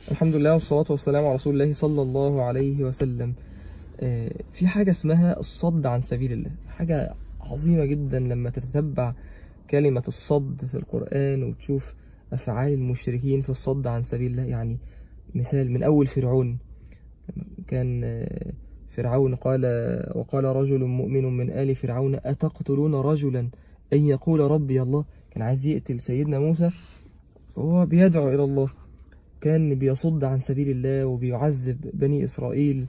الحمد لله والصلاة والسلام على رسول الله صلى الله عليه وسلم آه، في حاجة اسمها الصد عن سبيل الله حاجة عظيمة جدا لما تتتبع كلمة الصد في القرآن وتشوف أفعال المشركين في الصد عن سبيل الله يعني مثال من أول فرعون كان آه، فرعون قال وقال رجل مؤمن من آل فرعون أتقتلون رجلا أن يقول ربي الله كان عايز يقتل سيدنا موسى وهو بيدعو إلى الله كان بيصد عن سبيل الله وبيعذب بني إسرائيل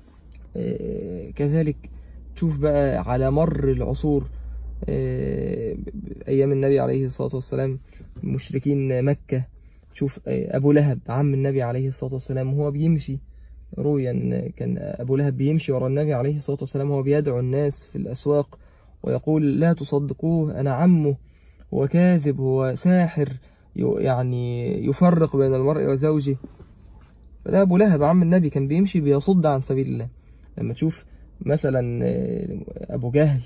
آه، كذلك تشوف بقى على مر العصور آه، أيام النبي عليه الصلاة والسلام مشركين مكة تشوف آه، أبو لهب عم النبي عليه الصلاة والسلام وهو بيمشي روي أن كان أبو لهب بيمشي ورا النبي عليه الصلاة والسلام وهو بيدعو الناس في الأسواق ويقول لا تصدقوه أنا عمه هو كاذب هو ساحر ي- يعني يفرق بين المرء وزوجه فده أبو لهب عم النبي كان بيمشي بيصد عن سبيل الله لما تشوف مثلا آه، أبو جهل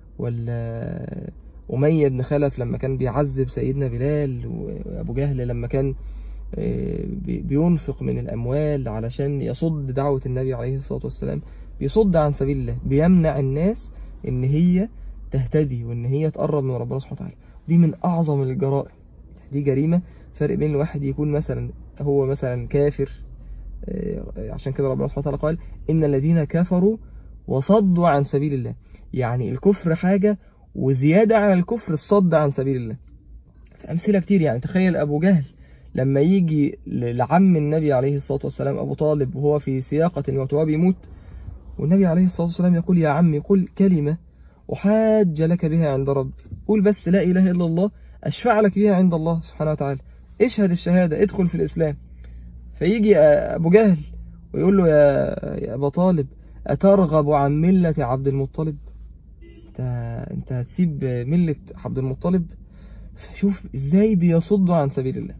ولا أمية بن خلف لما كان بيعذب سيدنا بلال وأبو جهل لما كان آه، بي- بينفق من الأموال علشان يصد دعوة النبي عليه الصلاة والسلام بيصد عن سبيل الله بيمنع الناس إن هي تهتدي وإن هي تقرب من ربنا سبحانه وتعالى دي من أعظم الجرائم دي جريمة فرق بين الواحد يكون مثلا هو مثلا كافر آه، عشان كده ربنا سبحانه وتعالى قال إن الذين كفروا وصدوا عن سبيل الله يعني الكفر حاجة وزيادة على الكفر الصد عن سبيل الله أمثلة كتير يعني تخيل أبو جهل لما يجي ل- لعم النبي عليه الصلاة والسلام أبو طالب وهو في سياقة الموت وهو بيموت والنبي عليه الصلاة والسلام يقول يا عمي قل كلمة أحاج لك بها عند ربي قول بس لا إله إلا الله أشفع لك بها عند الله سبحانه وتعالى اشهد الشهادة ادخل في الإسلام فيجي أبو جهل ويقول له يا, يا أبا طالب أترغب عن ملة عبد المطلب انت, انت هتسيب ملة عبد المطلب شوف ازاي بيصدوا عن سبيل الله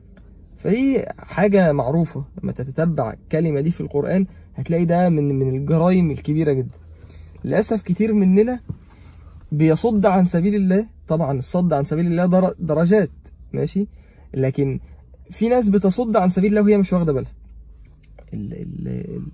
فدي حاجة معروفة لما تتتبع الكلمة دي في القرآن هتلاقي ده من من الجرائم الكبيرة جدا للأسف كتير مننا بيصد عن سبيل الله طبعا الصد عن سبيل الله در- درجات ماشي لكن في ناس بتصد عن سبيل الله وهي مش واخدة بالها ال ال ال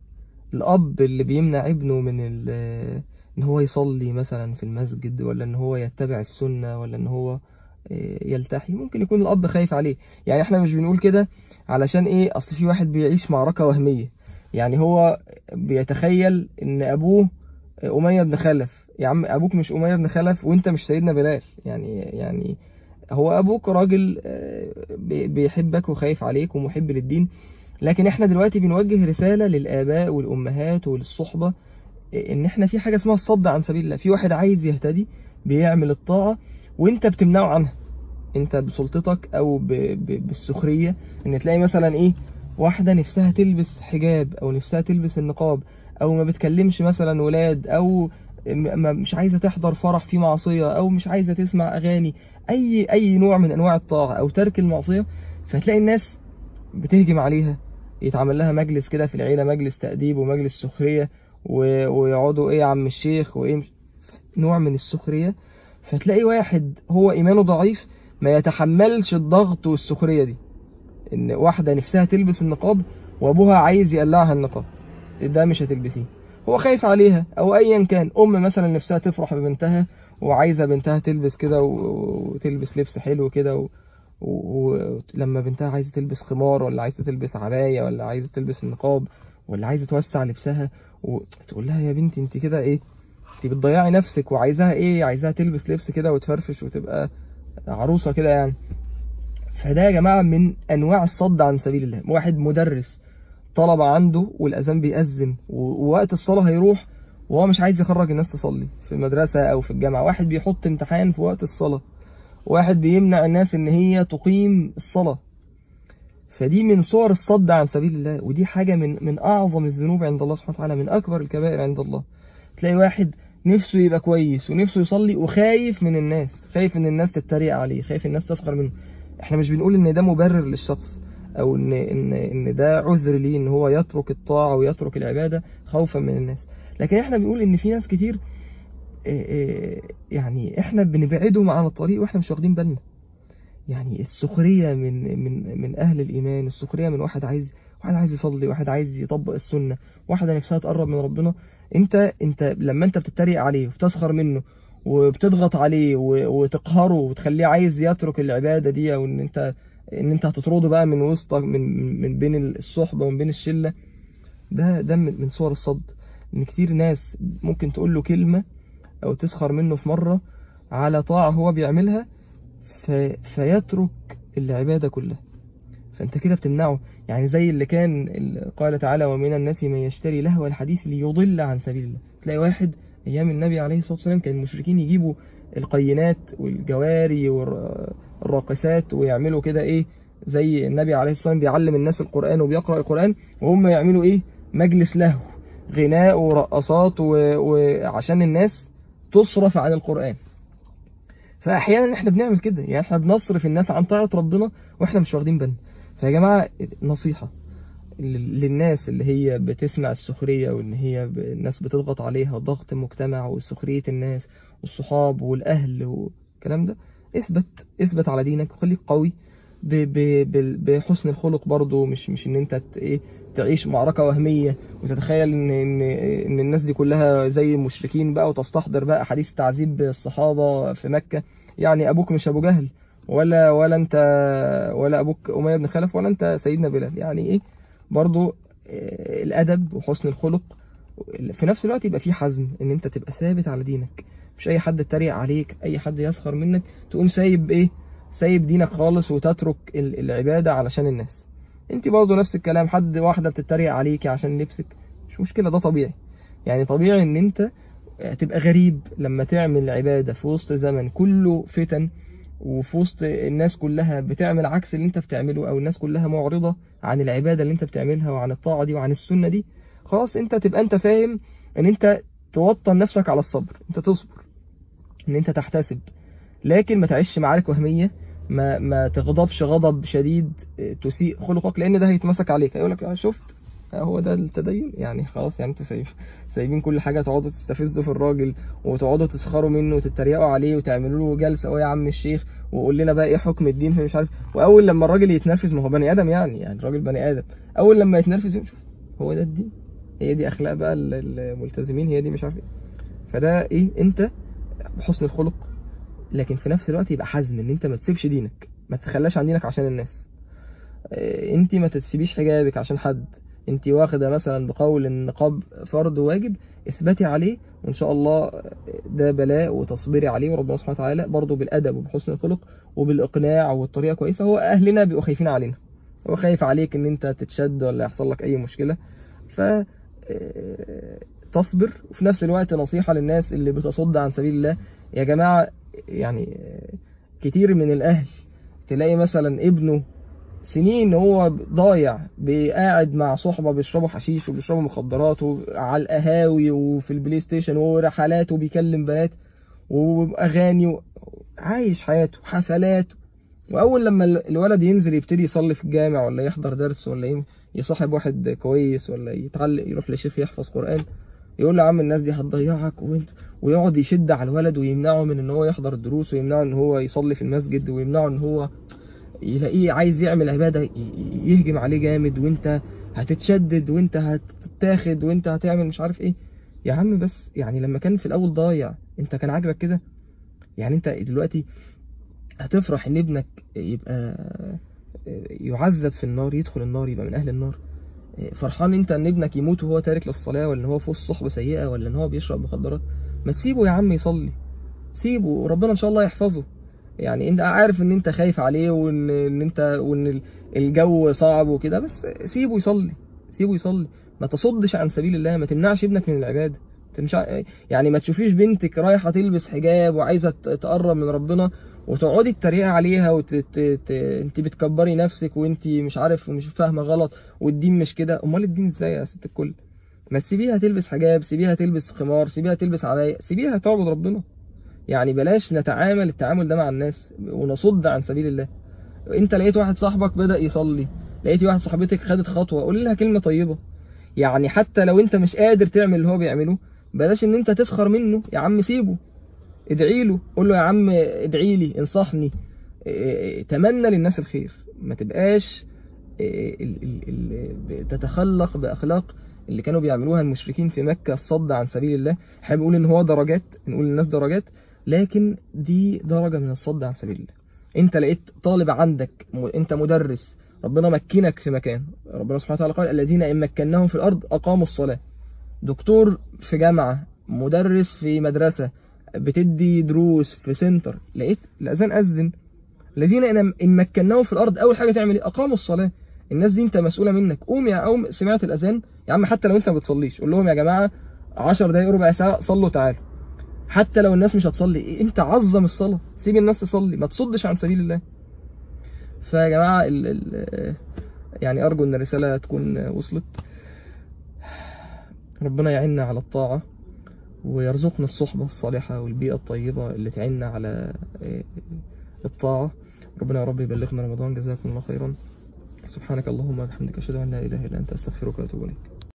الأب اللي بيمنع ابنه من ال- إن هو يصلي مثلا في المسجد ولا إن هو يتبع السنة ولا إن هو آه، يلتحي ممكن يكون الأب خايف عليه يعني إحنا مش بنقول كده علشان إيه أصل في واحد بيعيش معركة وهمية يعني هو بيتخيل إن أبوه أمية بن خلف يا عم أبوك مش أمية بن خلف وأنت مش سيدنا بلال يعني يعني هو أبوك راجل آه، بي- بيحبك وخايف عليك ومحب للدين لكن احنا دلوقتي بنوجه رسالة للآباء والأمهات وللصحبة ان احنا في حاجة اسمها الصد عن سبيل الله في واحد عايز يهتدي بيعمل الطاعة وانت بتمنعه عنها انت بسلطتك او ب... ب... بالسخرية ان تلاقي مثلا ايه واحدة نفسها تلبس حجاب او نفسها تلبس النقاب او ما بتكلمش مثلا ولاد او م... ما- مش عايزة تحضر فرح فيه معصية او مش عايزة تسمع اغاني اي اي نوع من انواع الطاعة او ترك المعصية فتلاقي الناس بتهجم عليها يتعمل لها مجلس كده في العيلة مجلس تأديب ومجلس سخرية و... ويقعدوا ايه يا عم الشيخ وايه مش- نوع من السخرية فتلاقي واحد هو إيمانه ضعيف ما يتحملش الضغط والسخرية دي إن واحدة نفسها تلبس النقاب وأبوها عايز يقلعها النقاب ده مش هتلبسيه هو خايف عليها أو أيا كان أم مثلا نفسها تفرح ببنتها وعايزة بنتها تلبس كده و- وتلبس لبس حلو كده و... ولما بنتها عايزة تلبس خمار ولا عايزة تلبس عباية ولا عايزة تلبس النقاب ولا عايزة توسع لبسها وتقول لها يا بنتي انت كده ايه انت بتضيعي نفسك وعايزاها ايه عايزاها تلبس لبس كده وتفرفش وتبقى عروسة كده يعني فده يا جماعة من انواع الصد عن سبيل الله واحد مدرس طلبة عنده والاذان بيأذن و- ووقت الصلاة هيروح وهو مش عايز يخرج الناس تصلي في المدرسة او في الجامعة واحد بيحط امتحان في وقت الصلاة واحد بيمنع الناس ان هي تقيم الصلاة فدي من صور الصد عن سبيل الله ودي حاجة من من أعظم الذنوب عند الله سبحانه وتعالى من أكبر الكبائر عند الله تلاقي واحد نفسه يبقى كويس ونفسه يصلي وخايف من الناس خايف ان الناس تتريق عليه خايف الناس تسخر منه احنا مش بنقول ان ده مبرر للشخص او ان ان ان ده عذر ليه ان هو يترك الطاعة ويترك العبادة خوفا من الناس لكن احنا بنقول ان في ناس كتير إيه إيه يعني احنا بنبعدهم عن الطريق واحنا مش واخدين بالنا يعني السخرية من من من أهل الإيمان السخرية من واحد عايز واحد عايز يصلي واحد عايز يطبق السنة واحدة نفسها تقرب من ربنا انت انت لما انت بتتريق عليه وبتسخر منه وبتضغط عليه و- وتقهره وتخليه عايز يترك العبادة دي او ان انت ان انت هتطرده بقى من وسطك من من بين الصحبة ومن بين الشلة ده ده من من صور الصد ان كتير ناس ممكن تقول له كلمة او تسخر منه في مرة على طاعة هو بيعملها في فيترك العبادة كلها فانت كده بتمنعه يعني زي اللي كان اللي قال تعالى ومن الناس من يشتري لهو الحديث ليضل عن سبيل الله تلاقي واحد ايام النبي عليه الصلاة والسلام كان المشركين يجيبوا القينات والجواري والراقصات ويعملوا كده ايه زي النبي عليه الصلاة والسلام بيعلم الناس القرآن وبيقرأ القرآن وهم يعملوا ايه مجلس لهو غناء ورقصات و- وعشان الناس تصرف عن القرآن فاحيانا احنا بنعمل كده يعني احنا بنصرف الناس عن طاعة ربنا واحنا مش واخدين بالنا فيا جماعة نصيحة لل- للناس اللي هي بتسمع السخرية وان هي ب- الناس بتضغط عليها ضغط مجتمع وسخرية الناس والصحاب والاهل والكلام ده اثبت اثبت على دينك وخليك قوي ب- ب- بال- بحسن الخلق برضو مش مش ان انت ت- ايه تعيش معركة وهمية وتتخيل ان ان ان الناس دي كلها زي المشركين بقى وتستحضر بقى حديث تعذيب الصحابة في مكة يعني ابوك مش ابو جهل ولا ولا انت ولا ابوك اميه بن خلف ولا انت سيدنا بلال يعني ايه برضو آه، الادب وحسن الخلق في نفس الوقت يبقى في حزم ان انت تبقى ثابت على دينك مش اي حد يتريق عليك اي حد يسخر منك تقوم سايب ايه سايب دينك خالص وتترك ال- العبادة علشان الناس انت برضو نفس الكلام حد واحدة بتتريق عليك عشان لبسك مش مشكلة ده طبيعي يعني طبيعي ان انت تبقى غريب لما تعمل عبادة في وسط زمن كله فتن وفي وسط الناس كلها بتعمل عكس اللي انت بتعمله او الناس كلها معرضة عن العبادة اللي انت بتعملها وعن الطاعة دي وعن السنة دي خلاص انت تبقى انت فاهم ان انت توطن نفسك على الصبر انت تصبر ان انت تحتسب لكن ما تعيش معارك وهمية ما ما تغضبش غضب شديد اه، تسيء خلقك لان ده هيتمسك عليك هيقول لك شفت اه، هو ده التدين يعني خلاص يعني انتوا سايب سايبين كل حاجة تقعدوا تستفزوا في الراجل وتقعدوا تسخروا منه وتتريقوا عليه وتعملوا له جلسة اهو يا عم الشيخ وقول لنا بقى ايه حكم الدين في مش عارف واول لما الراجل يتنرفز ما هو بني ادم يعني يعني الراجل بني ادم اول لما يتنرفز يقول شوف هو ده الدين هي دي اخلاق بقى ال- الملتزمين هي دي مش عارف ايه فده ايه انت بحسن الخلق لكن في نفس الوقت يبقى حزم ان انت ما تسيبش دينك ما تتخلاش عن دينك عشان الناس اه، انت ما تسيبيش حجابك عشان حد انت واخده مثلا بقول ان النقاب فرض واجب اثبتي عليه وان شاء الله ده بلاء وتصبري عليه وربنا سبحانه وتعالى برضه بالادب وبحسن الخلق وبالاقناع والطريقه كويسه هو اهلنا بيبقوا خايفين علينا هو خايف عليك ان انت تتشد ولا يحصل لك اي مشكله ف اه، تصبر وفي نفس الوقت نصيحه للناس اللي بتصد عن سبيل الله يا جماعه يعني اه، كتير من الاهل تلاقي مثلا ابنه سنين هو ضايع قاعد مع صحبة بيشربوا حشيش وبيشربوا مخدرات وعلى القهاوي وفي البلاي ستيشن ورحلات وبيكلم بنات وأغاني و... عايش حياته حفلات وأول لما ال- الولد ينزل يبتدي يصلي في الجامع ولا يحضر درس ولا ي- يصاحب واحد كويس ولا يتعلق يروح لشيخ يحفظ قرآن يقول له يا عم الناس دي هتضيعك وانت ويقعد يشد على الولد ويمنعه من ان هو يحضر الدروس ويمنعه ان هو يصلي في المسجد ويمنعه ان هو يلاقيه عايز يعمل عبادة ي- يهجم عليه جامد وانت هتتشدد وانت هتتاخد وانت هتعمل مش عارف ايه يا عم بس يعني لما كان في الاول ضايع انت كان عاجبك كده يعني انت دلوقتي هتفرح ان ابنك يبقى يعذب في النار يدخل النار يبقى من اهل النار فرحان انت ان ابنك يموت وهو تارك للصلاة ولا ان هو في وسط صحبة سيئة ولا ان هو بيشرب مخدرات ما تسيبه يا عم يصلي سيبه وربنا ان شاء الله يحفظه يعني انت عارف ان انت خايف عليه وان ان انت وان ال- الجو صعب وكده بس سيبه يصلي سيبه يصلي ما تصدش عن سبيل الله ما تمنعش ابنك من العبادة تمشي يعني ما تشوفيش بنتك رايحة تلبس حجاب وعايزة ت- تقرب من ربنا وتقعدي تتريقي عليها وت... ت... ت... انت بتكبري نفسك وانت مش عارف ومش فاهمة غلط والدين مش كده امال الدين ازاي يا ست الكل ما تسيبيها تلبس حجاب سيبيها تلبس خمار سيبيها تلبس عباية سيبيها تعبد ربنا يعني بلاش نتعامل التعامل ده مع الناس ونصد عن سبيل الله انت لقيت واحد صاحبك بدأ يصلي لقيت واحد صاحبتك خدت خطوة قول لها كلمة طيبة يعني حتى لو انت مش قادر تعمل اللي هو بيعمله بلاش ان انت تسخر منه يا عم سيبه ادعي له قول له يا عم ادعي لي انصحني إيه، تمنى للناس الخير ما تبقاش إيه، ال- ال- ال- تتخلق بأخلاق اللي كانوا بيعملوها المشركين في مكة الصد عن سبيل الله احنا بنقول ان هو درجات نقول للناس درجات لكن دي درجة من الصد عن سبيل الله انت لقيت طالب عندك م- انت مدرس ربنا مكنك في مكان ربنا سبحانه وتعالى قال الذين ان مكناهم في الارض اقاموا الصلاة دكتور في جامعة مدرس في مدرسة بتدي دروس في سنتر لقيت الاذان اذن الذين ان إن مكناهم في الارض اول حاجه تعمل ايه اقاموا الصلاه الناس دي انت مسؤوله منك قوم يا قوم سمعت الاذان يا عم حتى لو انت ما بتصليش قول لهم يا جماعه 10 دقايق ربع ساعه صلوا تعالوا حتى لو الناس مش هتصلي إيه، انت عظم الصلاه سيب الناس تصلي ما تصدش عن سبيل الله فيا جماعه ال ال يعني ارجو ان الرساله تكون وصلت ربنا يعيننا على الطاعه ويرزقنا الصحبه الصالحه والبيئه الطيبه اللي تعيننا على آه، الطاعه ربنا يا رب يبلغنا رمضان جزاكم الله خيرا سبحانك اللهم وبحمدك اشهد ان لا اله الا انت استغفرك واتوب اليك